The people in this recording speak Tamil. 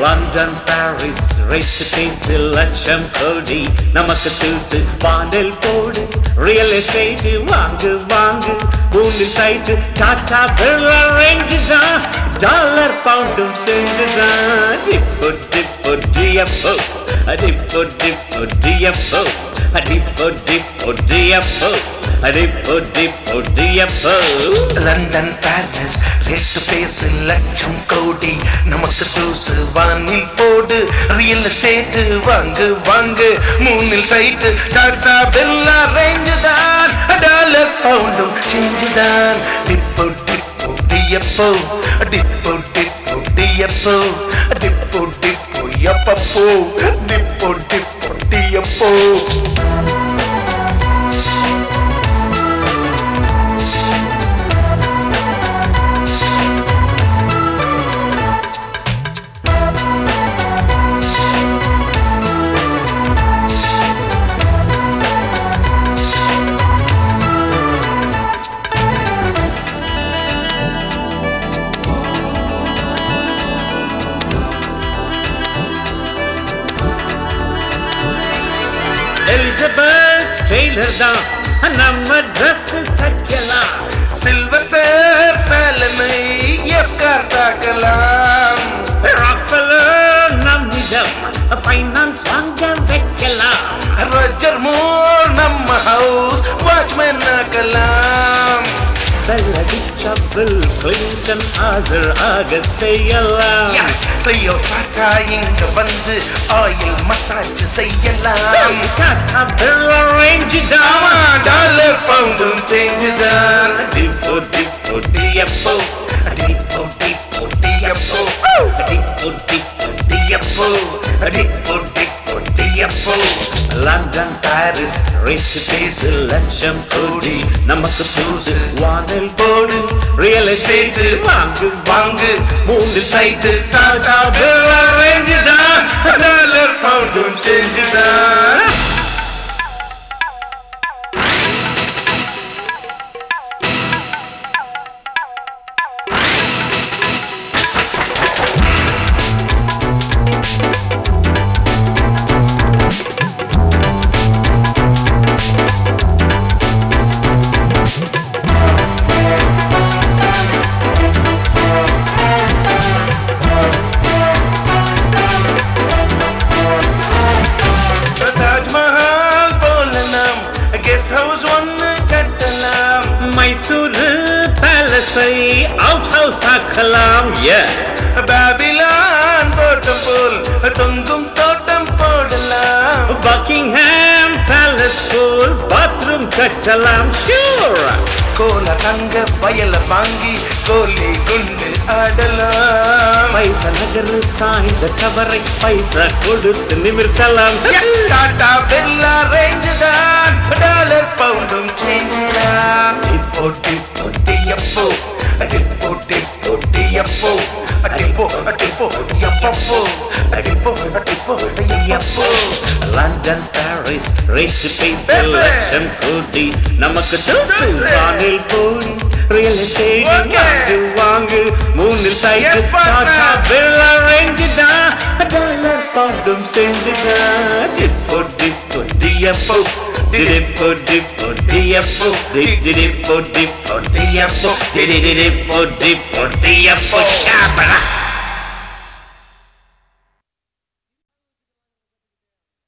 லண்டன் பாரிஸ் ரேட்டு பேசு லட்சம் கோடி நமக்கு தூசு வானில் போடு ரியல் எஸ்டேட் வாங்கு வாங்கு பூண்டு சைட்டு டாட்டா பிர்லா ரேஞ்சு தான் டாலர் பவுண்டும் சேர்ந்து தான் டிப்போ டிப்போ டிஎஃப்ஓ டிப்போ டிப்போ டிஎஃப்ஓ டிப்போ டிப்போ டிஎஃப்ஓ டிப்போ டிப்போ டிஎஃப்ஓ லண்டன் பாரிஸ் ரேட்டு பேசு லட்சம் கோடி நமக்கு தூசு வானில் போடு ரியல் எஸ்டேட் வாங்கு வாங்கு மூணில் சைட்டு டாட்டா பெல்லா ரேஞ்சு தான் டாலர் பவுண்டும் சேஞ்சு தான் டிப்போ டிப்போ டிஎப்போ டிப்போ டிப்போ டிஎப்போ டிப்போ டிப்போ எப்பப்போ டிப்போ டிப்போ டிஎப்போ எலிசபெத் டெய்லர் தான் நம்ம ட்ரெஸ் தைக்கலாம் சில்வஸ்டர் ஸ்டாலினை எஸ்கார் தாக்கலாம் ராக்ஃபெல்லர் நம்மிடம் ஃபைனான்ஸ் வாங்க வைக்கலாம் ரோஜர் மூர் நம்ம ஹவுஸ் வாட்ச்மேன் ஆக்கலாம் வெள்ளடிச்ச பில் கிளின்டன் ஆஜர் ஆக செய்யலாம் கிளியோ டாட்டா இங்க வந்து ஆயில் மசாஜ் செய்யலாம் டாடா பிர்லா ரேஞ்சு ஆமா தான் டாலர் பவுண்டும் சேஞ்சுதான் டிப்போ டிப்போ டிஎப்போ டிப்போ டிப்போ டிஎப்போ டிப்போ டிப்போ டிஎப்போ டிப்போ டிப்போ டிஎப்போ லண்டன் பாரிஸ் ரேட்டு பேசு லட்சம் கோடி நமக்கு தூசு வானில் போடு ரியல் எஸ்டேட் வாங்கு வாங்கு மூணு சைட்டு டாடா பிர்லா ரேஞ்சு தான் டாலர் பவுண்டும் சேஞ்சுதான் தாஜ்மஹால் போல நாம் கெஸ்ட் ஹவுஸ் ஒன்னு கட்டலாம் மைசூரு பேலஸை அவுட் ஹவுஸ் ஆக்கலாம் பாபிலான் தோட்டம் போல் தொங்கும் தோட்டம் போடலாம் பக்கிங்ஹாம் பேலஸ் போல் பாத்ரூம் கட்டலாம் ஷூர் கோல தங்க வயல வாங்கி கோலி குண்டு ஆடலாம் பைசா நகர் சாய்ந்த கவரை பைசா கொடுத்து நிமிர்த்தலாம் டாட்டா பெல்லா ரேஞ்சு தான் டாலர் பவுண்டும் சேஞ்ச் தான் டிப்போ டிப்போ டியப்போ டிப்போ டிப்போ டியப்போ டிப்போ டிப்போ எப்பப்போ டிப்போ டிப்போ எப்போ லண்டன் பாரிஸ் ரேட்டு பேச பேசு. லட்சம் கோடி நமக்கு தூசு பேசு. வானில் போய் ரியல் எஸ்டேட் Okay. வாங்கு வாங்கு மூணில் site Yes, partner. Tata Birla range தான் டாலர் பவுண்டும் செஞ்சு தான் டிப்போ டிப்போ டிஎப்போ டிடிப்போ டிப்போ டிஎப்போ டிடிப்போ டிப்போ டிஎப்போ டிடிடிப்போ டிப்போ டிஎப்போ ஷாபரா